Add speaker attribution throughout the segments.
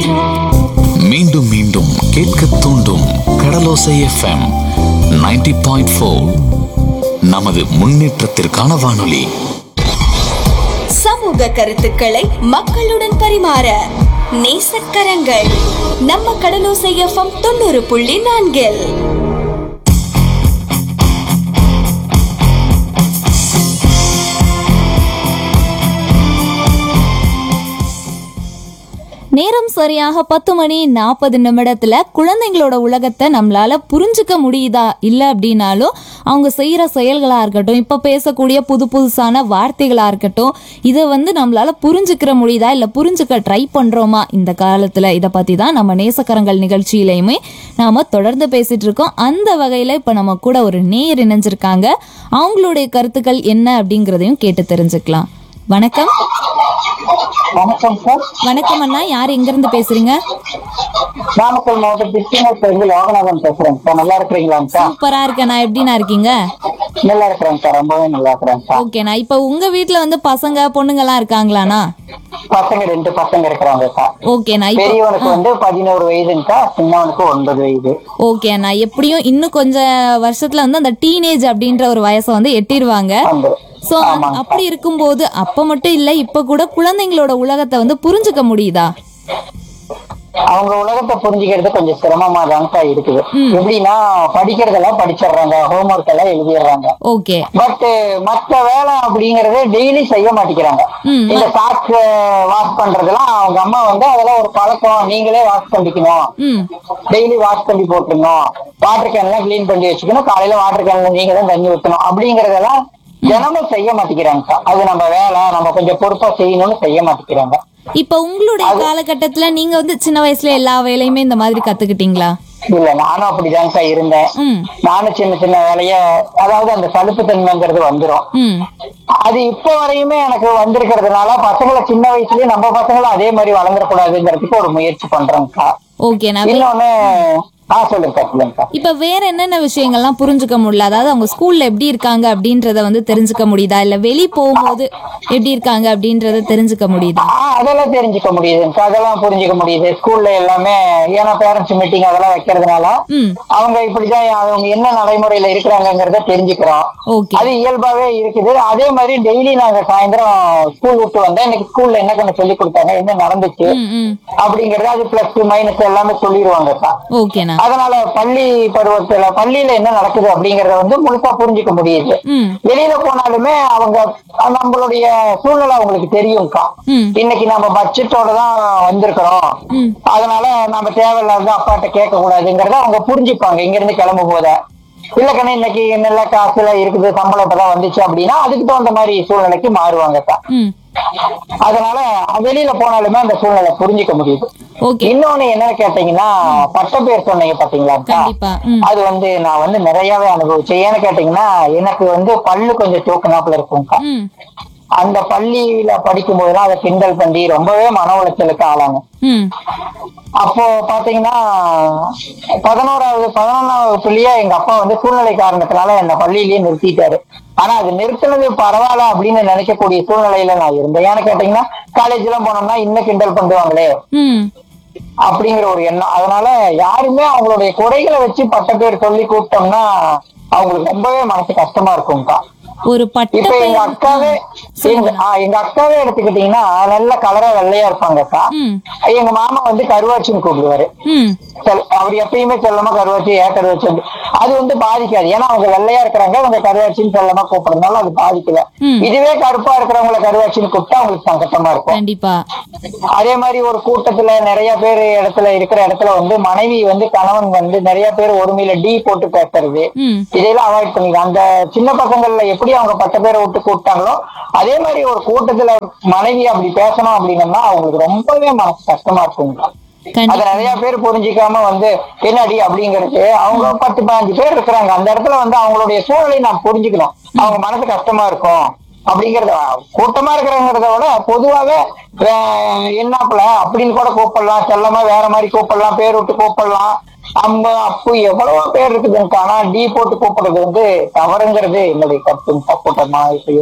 Speaker 1: மீண்டும் மீண்டும் கேட்க தூண்டும் கடலோசை எஃப்எம் 90.4 பாயிண்ட் நமது முன்னேற்றத்திற்கான வானொலி
Speaker 2: சமூக கருத்துக்களை மக்களுடன் பரிமாற நேசக்கரங்கள் நம்ம கடலோசை எஃப்எம் தொண்ணூறு புள்ளி நான்கில்
Speaker 3: நேரம் சரியாக பத்து மணி நாற்பது நிமிடத்துல குழந்தைங்களோட உலகத்தை நம்மளால புரிஞ்சுக்க முடியுதா இல்ல அப்படின்னாலும் அவங்க செய்யற செயல்களா இருக்கட்டும் இப்ப பேசக்கூடிய புது புதுசான வார்த்தைகளா இருக்கட்டும் இதை வந்து நம்மளால புரிஞ்சுக்கிற முடியுதா இல்ல புரிஞ்சுக்க ட்ரை பண்றோமா இந்த காலத்துல இதை பத்தி தான் நம்ம நேசக்கரங்கள் நிகழ்ச்சியிலையுமே நாம தொடர்ந்து பேசிட்டு இருக்கோம் அந்த வகையில இப்ப நம்ம கூட ஒரு நேயர் இணைஞ்சிருக்காங்க அவங்களுடைய கருத்துக்கள் என்ன அப்படிங்கறதையும் கேட்டு தெரிஞ்சுக்கலாம் வணக்கம்
Speaker 4: வணக்கம் சார்
Speaker 3: வணக்கம் அண்ணா யார் எங்க இருந்து பேசுறீங்க
Speaker 4: நாமக்கல் மாவட்டம் திருச்சினூர்ல இருந்து லோகநாதன் பேசுறேன் சார் நல்லா இருக்கிறீங்களாங்க சார்
Speaker 3: சூப்பரா இருக்கேண்ணா எப்படிண்ணா இருக்கீங்க
Speaker 4: நல்லா இருக்கிறேங்க சார் ரொம்பவே நல்லா இருக்கிறேங்க சார்
Speaker 3: ஓகேண்ணா இப்போ உங்க வீட்ல வந்து பசங்க பொண்ணுங்கலாம் இருக்காங்களாண்ணா
Speaker 4: பசங்க ரெண்டு பசங்க இருக்கிறாங்க சார்
Speaker 3: ஓகேண்ணா இப்போ
Speaker 4: பெரியவனுக்கு வந்து பதினோரு வயதுங்க சார் சின்னவனுக்கு ஒன்பது வயது
Speaker 3: ஓகேண்ணா எப்படியும் இன்னும் கொஞ்சம் வருஷத்துல வந்து அந்த டீனேஜ் அப்படின்ற ஒரு வயசை வந்து எட்டிடுவாங்க
Speaker 4: வந்துரும்
Speaker 3: சோ அப்படி இருக்கும்போது அப்ப மட்டும் இல்ல இப்ப கூட குழந்தைங்களோட உலகத்தை வந்து புரிஞ்சுக்க முடியுதா
Speaker 4: அவங்க உலகத்தை புரிஞ்சுக்கிறது கொஞ்சம் சிரமமா தாங்க சார் இருக்குது எப்படின்னா படிக்கிறதெல்லாம் படிச்சிடுறாங்க ஹோம்ஒர்க் எல்லாம் எழுதிடுறாங்க
Speaker 3: ஓகே
Speaker 4: பட் மத்த வேலை அப்படிங்கறத டெய்லி செய்ய மாட்டேங்கிறாங்க
Speaker 3: ம்.
Speaker 4: இந்த சாக்ஸ் வாஷ் பண்றதெல்லாம் அவங்க அம்மா வந்து அதெல்லாம் ஒரு பழக்கம் நீங்களே வாஷ் பண்ணிக்கணும்
Speaker 3: ம்
Speaker 4: டெய்லி வாஷ் பண்ணி போட்டுருணும் வாட்டர் கேன் எல்லாம் கிளீன் பண்ணி வச்சுக்கணும் காலையில வாட்டர் கேன்ல நீங்க தான் தண்ணி ஊத்தணும் அப்படிங்கறதெல்லாம் தினமும் செய்ய மாட்டேங்கிறாங்க சார். அது நம்ம வேலை நம்ம கொஞ்சம் பொறுப்பா செய்யணும்னு செய்ய மாட்டேங்கிறாங்க
Speaker 3: இப்ப உங்களுடைய காலகட்டத்துல நீங்க வந்து சின்ன வயசுல எல்லா வேலையுமே இந்த மாதிரி கத்துக்கிட்டீங்களா
Speaker 4: இல்ல நானும் அப்படிதான் சார் இருந்தேன்
Speaker 3: ம்
Speaker 4: நானும் சின்ன சின்ன வேலைய அதாவது அந்த சலுப்பு தன்மைங்கிறது வந்துரும்
Speaker 3: ம்
Speaker 4: அது இப்ப வரையுமே எனக்கு வந்திருக்கிறதுனால பசங்களை சின்ன வயசுலயே நம்ம பசங்களும் அதே மாதிரி வளர்ந்துடக்கூடாதுங்கிறதுக்கு ஒரு முயற்சி பண்றேங்கக்கா
Speaker 3: ஓகேண்ணா
Speaker 4: இன்னொன்னு ஆ சொல்லுங்க சொல்லுங்கக்கா
Speaker 3: இப்ப வேற என்னென்ன விஷயங்கள்லாம் புரிஞ்சுக்க முடியல அதாவது அவங்க ஸ்கூல்ல எப்படி இருக்காங்க அப்படின்றத வந்து தெரிஞ்சுக்க முடியுதா இல்ல வெளி போகும்போது எப்படி இருக்காங்க அப்படின்றத தெரிஞ்சுக்க முடியுதா
Speaker 4: ஆ, அதெல்லாம் தெரிஞ்சுக்க முடியுதுங்க அதெல்லாம் புரிஞ்சுக்க முடியுது ஸ்கூல்ல எல்லாமே ஏன்னா பேரண்ட்ஸ் மீட்டிங் அதெல்லாம் வைக்கிறதுனால
Speaker 3: ம்
Speaker 4: அவங்க இப்படிதான் அவங்க என்ன நடைமுறையில இருக்கிறாங்கிறத தெரிஞ்சுக்கிறோம்
Speaker 3: ஓகே
Speaker 4: அது இயல்பாவே இருக்குது அதே மாதிரி டெய்லி நாங்க சாயந்தரம் ஸ்கூல் விட்டு வந்தா இன்னைக்கு ஸ்கூல்ல என்ன கொஞ்சம் சொல்லி கொடுத்தாங்க என்ன நடந்துச்சு
Speaker 3: ம் ம்
Speaker 4: அப்படிங்கறது அது பிளஸ் மைனஸ் எல்லாமே சொல்லிடுவாங்கக்கா
Speaker 3: ஓகேண்ணா
Speaker 4: அதனால பள்ளி பருவத்துல பள்ளியில என்ன நடக்குது அப்படிங்கறத வந்து முழுசா புரிஞ்சுக்க முடியுது
Speaker 3: ம்
Speaker 4: வெளியில போனாலுமே அவங்க நம்மளுடைய சூழ்நிலை அவங்களுக்கு தெரியும்க்கா
Speaker 3: ம்
Speaker 4: இன்னைக்கு நம்ம பட்ஜெட்டோட தான் வந்திருக்கிறோம்
Speaker 3: ம்
Speaker 4: அதனால நம்ம தேவையில்லாத அப்பாட்ட கேட்க கூடாதுங்கிறத அவங்க புரிஞ்சுப்பாங்க இங்க இருந்து கிளம்பும் போத இல்ல கண்ணு இன்னைக்கு நல்ல காசுல இருக்குது சம்பளம் இப்பதான் வந்துச்சு அப்படின்னா அதுக்கு தகுந்த மாதிரி சூழ்நிலைக்கு மாறுவாங்கக்கா
Speaker 3: ம்
Speaker 4: அதனால வெளியில போனாலுமே அந்த சூழ்நிலை புரிஞ்சுக்க முடியுது
Speaker 3: ஓகே
Speaker 4: இன்னொன்னு என்ன கேட்டீங்கன்னா பட்ட பேர் சொன்னீங்க பாத்தீங்களாக்கா
Speaker 3: கண்டிப்பா ம்
Speaker 4: அது வந்து நான் வந்து நிறையவே அனுபவிச்சேன் ஏன்னு கேட்டீங்கன்னா எனக்கு வந்து பல்லு கொஞ்சம் தூக்கினாப்புல இருக்கும்க்கா
Speaker 3: ம்
Speaker 4: அந்த பள்ளியில படிக்கும் போதெல்லாம் அதை கிண்டல் பண்ணி ரொம்பவே மன உளைச்சலுக்கு ஆளாங்க
Speaker 3: ம்
Speaker 4: அப்போ பாத்தீங்கன்னா பதினோராவது பதினொன்னாவது வகுப்புலயே எங்க அப்பா வந்து சூழ்நிலை காரணத்தினால என்ன பள்ளியிலேயே நிறுத்திட்டாரு ஆனா அது நிறுத்தினது பரவாயில்ல அப்படின்னு நினைக்கக்கூடிய சூழ்நிலையில நான் இருந்தேன் ஏன்னு கேட்டீங்கன்னா காலேஜ் எல்லாம் போனோம்னா இன்னும் கிண்டல் பண்ணுவாங்களே
Speaker 3: ம்
Speaker 4: அப்படிங்கிற ஒரு எண்ணம் அதனால யாருமே அவங்களுடைய குறைகளை வச்சு பட்ட பேர் சொல்லி கூப்பிட்டோம்னா அவங்களுக்கு ரொம்பவே மனசு கஷ்டமா இருக்கும்க்கா
Speaker 3: ஒரு பட்ட
Speaker 4: இப்ப எங்க
Speaker 3: பெயர்
Speaker 4: அக்காவே எங்க ஆ, எங்க அக்காவே எடுத்துக்கிட்டீங்கன்னா நல்ல கலரா வெள்ளையா இருப்பாங்கக்கா
Speaker 3: ம்
Speaker 4: எங்க மாமா வந்து கருவாச்சின்னு கூப்பிடுவாரு
Speaker 3: ம்
Speaker 4: செல்- அவர் எப்பயுமே செல்லமா கருவாச்சி ஏ கருவாச்சி அப்படி. அது வந்து பாதிக்காது ஏன்னா அவங்க வெள்ளையா இருக்கிறாங்க அவங்க கருவாச்சின்னு செல்லமா கூப்பிடுறதுனால அது பாதிக்கல
Speaker 3: ம்.
Speaker 4: இதுவே கருப்பா இருக்கிறவங்கள கருவாச்சின்னு கூப்பிட்டா அவங்களுக்கு சங்கட்டமா இருக்கும்
Speaker 3: கண்டிப்பா
Speaker 4: அதே மாதிரி ஒரு கூட்டத்துல நிறைய பேர் இடத்துல இருக்கிற இடத்துல வந்து மனைவி வந்து கணவன் வந்து நிறைய பேர் ஒருமையில டி போட்டு பேசுறது
Speaker 3: ம்
Speaker 4: இதையெல்லாம் அவாய்ட் பண்ணிக்கலாம் அந்த சின்ன பசங்கள்ல எப்படி அவங்க பட்ட பேரை விட்டு கூப்பிட்டாங்களோ அதே மாதிரி ஒரு கூட்டத்துல மனைவி அப்படி பேசணும் அப்படின்னம்னா அவங்களுக்கு ரொம்பவே மனசு கஷ்டமா இருக்குங்க அத
Speaker 3: கண்டிப்பா
Speaker 4: நிறைய பேர் புரிஞ்சுக்காம வந்து என்னடி அப்படிங்கிறது அவங்க பத்து பதினஞ்சு பேர் இருக்கிறாங்க அந்த இடத்துல வந்து அவங்களுடைய சூழலை நான் புரிஞ்சுக்கணும் அவங்க மனசு கஷ்டமா இருக்கும் அப்படிங்கறத கூட்டமா இருக்கிறவங்கிறத விட பொதுவாவே அஹ், என்னாப்புல அப்படின்னு கூட கூப்பிடலாம் செல்லமா வேற மாதிரி கூப்பிடலாம் பேர் விட்டு கூப்பிடலாம் அம்ப அப்பு எவ்வளவோ பேர் இருக்குதுன்னு ஆனா டீ போட்டு கூப்பிடுறது வந்து தவறுங்கிறது என்னுடைய கருத்து கூட்டமா இப்பயோ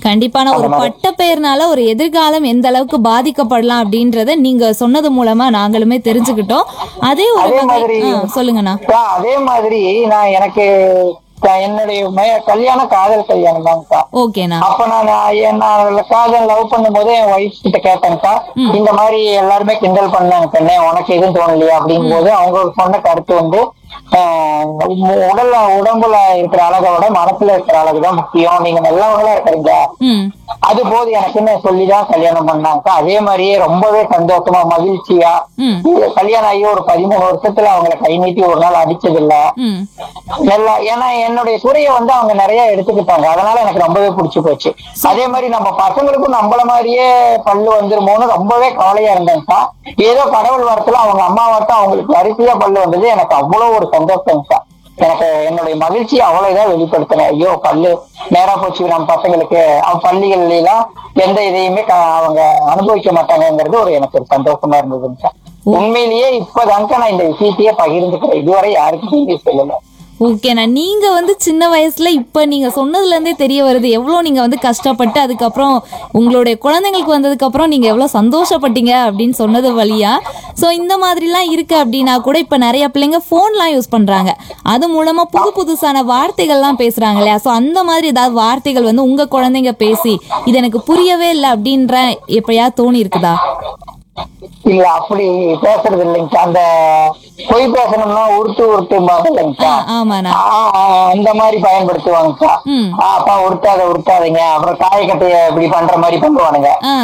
Speaker 3: கண்டிப்பான ஒரு பட்ட பெயர்னால ஒரு எதிர்காலம் எந்த அளவுக்கு பாதிக்கப்படலாம் அப்படின்றத நீங்க சொன்னது மூலமா நாங்களுமே தெரிஞ்சுக்கிட்டோம் அதே ஒரு
Speaker 4: அதே
Speaker 3: வகை
Speaker 4: மாதிரி
Speaker 3: ஆ, சொல்லுங்கண்ணா
Speaker 4: அக்கா, அதே மாதிரி நான் எனக்கு க- என்னுடைய மே- கல்யாணம் காதல் கல்யாணம் தான்க்கா
Speaker 3: ஓகேண்ணா
Speaker 4: அப்ப நான் என்ன காதல் லவ் பண்ணும்போது என் ஒய்ஃப் கிட்ட கேட்டேன்க்கா இந்த மாதிரி எல்லாருமே கிண்டல் பண்ணாங்க பெண்ணே உனக்கு எதுவும் தோணலையா அப்படிங்கும் போது அவங்க சொன்ன கருத்து வந்து ஆஹ், உ- உடல்ல உடம்புல இருக்கிற அழகை விட மனசுல இருக்கிற அழகு தான் முக்கியம் நீங்க நல்லவங்களா இருக்கிறீங்க
Speaker 3: ம்
Speaker 4: அது போது எனக்குன்னு சொல்லிதான் கல்யாணம் பண்ணாங்க அதே மாதிரியே ரொம்பவே சந்தோஷமா மகிழ்ச்சியா
Speaker 3: ம்.
Speaker 4: இது கல்யாணம் ஆகி ஒரு பதிமூணு வருஷத்துல அவங்கள கை நீட்டி ஒரு நாள் அடிச்சது இல்ல
Speaker 3: ம்
Speaker 4: நல்லா ஏன்னா என்னுடைய துறையை வந்து அவங்க நிறைய எடுத்துக்கிட்டாங்க அதனால எனக்கு ரொம்பவே பிடிச்சு போச்சு அதே மாதிரி நம்ம பசங்களுக்கும் நம்மள மாதிரியே பல்லு வந்துருமோன்னு ரொம்பவே கவலையா இருந்தேன்க்கா ஏதோ கடவுள் வரத்துல அவங்க அம்மா வரட்டும் அவங்களுக்கு வரிசையா பல்லு வந்தது எனக்கு அவ்வளவு ஒரு சந்தோஷம்க்கா எனக்கு என்னுடைய மகிழ்ச்சியை அவ்வளவுதான் வெளிப்படுத்தினேன் ஐயோ பல்லு நேரா போச்சு நம்ம பசங்களுக்கு அவன் பள்ளிகள்ல எல்லாம் எந்த இதையுமே க- அவங்க அனுபவிக்க மாட்டாங்கங்கிறது ஒரு எனக்கு ஒரு சந்தோஷமா இருந்ததுங்க உண்மையிலேயே இப்பதாங்க நான் இந்த விஷயத்தையே பகிர்ந்துக்கிறேன் இதுவரை யாருக்குமே சொல்லல
Speaker 3: ஓகேண்ணா நீங்க வந்து சின்ன வயசுல இப்ப நீங்க சொன்னதுல இருந்தே தெரிய வருது எவ்வளவு நீங்க வந்து கஷ்டப்பட்டு அதுக்கப்புறம் உங்களுடைய குழந்தைங்களுக்கு வந்ததுக்கு அப்புறம் நீங்க எவ்வளவு சந்தோஷப்பட்டீங்க அப்படின்னு சொன்னது வழியா சோ இந்த மாதிரிலாம் இருக்கு அப்படின்னா கூட இப்ப நிறைய பிள்ளைங்க போன்லாம் யூஸ் பண்றாங்க அது மூலமா புது புதுசான வார்த்தைகள்லாம் பேசுறாங்க இல்லையா சோ அந்த மாதிரி ஏதாவது வார்த்தைகள் வந்து உங்க குழந்தைங்க பேசி இது எனக்கு புரியவே இல்லை அப்படின்ற எப்பயாவது தோணி இருக்குதா
Speaker 4: இல்ல அப்படி பேசுறது இல்லைங்க அந்த பொய் பேசணும்னா உருட்டு உருட்டும்பாங்க இல்லைங்கக்கா
Speaker 3: ஆ, ஆமாண்ணா
Speaker 4: ஆஹ் அந்த மாதிரி பயன்படுத்துவாங்கக்கா
Speaker 3: ம்.
Speaker 4: ஆஹ் அப்பா உருட்டாத உருட்டாதீங்க அப்புறம் காயக்கட்டைய இப்படி பண்ற மாதிரி பண்ணுவானுங்க
Speaker 3: ஆ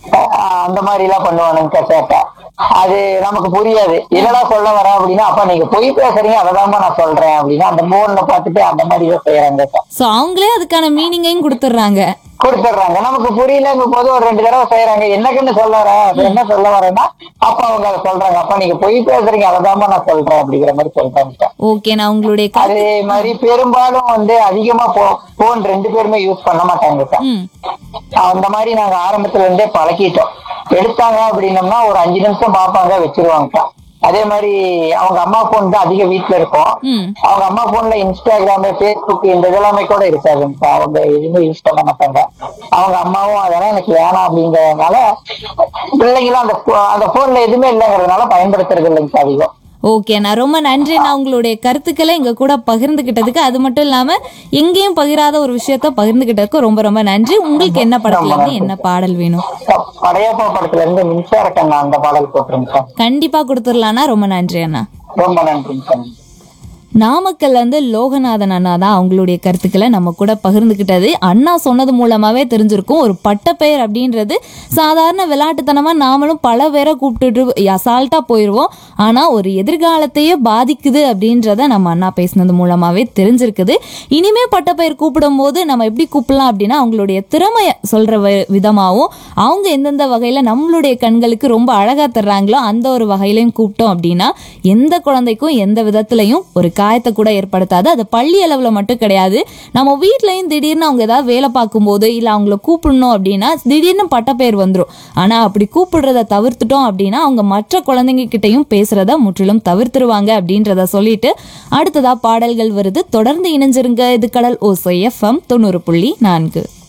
Speaker 4: ஆஹ் அந்த மாதிரி எல்லாம் பண்ணுவானுங்க சேட்டை அது நமக்கு புரியாது என்னடா சொல்ல வரேன் அப்படின்னா அப்பா நீங்க பொய் பேசுறீங்க அததாம்மா நான் சொல்றேன் அப்படின்னா அந்த போன்ல பார்த்துட்டு அந்த மாதிரி தான் செய்யறாங்க
Speaker 3: சோ அவங்களே அதுக்கான மீனிங்கையும் கொடுத்துட்றாங்க
Speaker 4: கொடுத்துடுறாங்க நமக்கு புரியலங்கும் போது ஒரு ரெண்டு தடவை செய்யறாங்க என்னக்குன்னு சொல்ல வரேன் அது என்ன சொல்ல வரேன்னா அப்ப அவங்க அதை சொல்றாங்க அப்ப நீங்க பொய் பேசுறீங்க அததாம்மா நான் சொல்றேன் அப்படிங்கிற மாதிரி சொல்றாங்க
Speaker 3: ஓகேண்ணா உங்களுடைய க-
Speaker 4: அதே மாதிரி பெரும்பாலும் வந்து அதிகமா போன் ரெண்டு பேருமே யூஸ் பண்ண மாட்டாங்க சார்
Speaker 3: ம்
Speaker 4: அந்த மாதிரி நாங்க ஆரம்பத்துல இருந்தே பழக்கிட்டோம் எடுத்தாங்க அப்படின்னம்னா ஒரு அஞ்சு நிமிஷம் பார்ப்பாங்க வச்சிருவாங்க அதே மாதிரி அவங்க அம்மா போன் தான் அதிக வீட்டுல இருக்கும்
Speaker 3: ம்
Speaker 4: அவங்க அம்மா போன்ல இன்ஸ்டாகிராம் பேஸ்புக் இந்த இதெல்லாமே கூட இருக்காதுங்க அவங்க எதுவுமே யூஸ் பண்ண மாட்டாங்க அவங்க அம்மாவும் அதெல்லாம் எனக்கு வேணாம் அப்படிங்கறதுனால பிள்ளைங்களும் அந்த pho- அந்த போன்ல எதுவுமே இல்லைங்கிறதுனால பயன்படுத்துறது இல்லைங்க சார் அதிகம்
Speaker 3: ஓகே நான் ரொம்ப நன்றி நான் உங்களுடைய கருத்துக்களை எங்க கூட பகிர்ந்துகிட்டதுக்கு அது மட்டும் இல்லாம எங்கேயும் பகிராத ஒரு விஷயத்த பகிர்ந்துகிட்டதுக்கு ரொம்ப ரொம்ப நன்றி உங்களுக்கு என்ன படத்துல இருந்து என்ன பாடல் வேணும்
Speaker 4: படையப்பா படத்துல இருந்து மின்சார கண்ணா அந்த பாடல் போட்டுருங்க சார்
Speaker 3: கண்டிப்பா கொடுத்துடலாம்னா ரொம்ப நன்றி அண்ணா
Speaker 4: ரொம்ப நன்றிங்க சார்
Speaker 3: நாமக்கல்ல இருந்து லோகநாதன் அண்ணா தான் அவங்களுடைய கருத்துக்களை நம்ம கூட பகிர்ந்துக்கிட்டது அண்ணா சொன்னது மூலமாவே தெரிஞ்சிருக்கும் ஒரு பட்டப்பெயர் அப்படின்றது சாதாரண விளையாட்டுத்தனமா நாமளும் பல பேரை கூப்பிட்டுட்டு அசால்ட்டா போயிடுவோம் ஆனா ஒரு எதிர்காலத்தையே பாதிக்குது அப்படின்றத நம்ம அண்ணா பேசினது மூலமாவே தெரிஞ்சிருக்குது இனிமே பட்டப்பெயர் கூப்பிடும் போது நம்ம எப்படி கூப்பிடலாம் அப்படின்னா அவங்களுடைய திறமைய சொல்ற வி- விதமாவும் அவங்க எந்தெந்த வகையில நம்மளுடைய கண்களுக்கு ரொம்ப அழகா தர்றாங்களோ அந்த ஒரு வகையிலையும் கூப்பிட்டோம் அப்படின்னா எந்த குழந்தைக்கும் எந்த விதத்துலையும் ஒரு காயத்தை கூட ஏற்படுத்தாது அது பள்ளி அளவுல மட்டும் கிடையாது நம்ம வீட்லயும் திடீர்னு அவங்க ஏதாவது வேலை பார்க்கும்போது இல்ல அவங்கள கூப்பிடணும் அப்படின்னா திடீர்னு பட்டப்பெயர் வந்துரும் ஆனா அப்படி கூப்பிடுறத தவிர்த்துட்டோம் அப்படின்னா அவங்க மற்ற குழந்தைங்க கிட்டயும் பேசுறத முற்றிலும் தவிர்த்துருவாங்க அப்படின்றத சொல்லிட்டு அடுத்ததா பாடல்கள் வருது தொடர்ந்து இணைஞ்சிருங்க இது கடல் ஓசை எஃப்எம் தொண்ணூறு புள்ளி நான்கு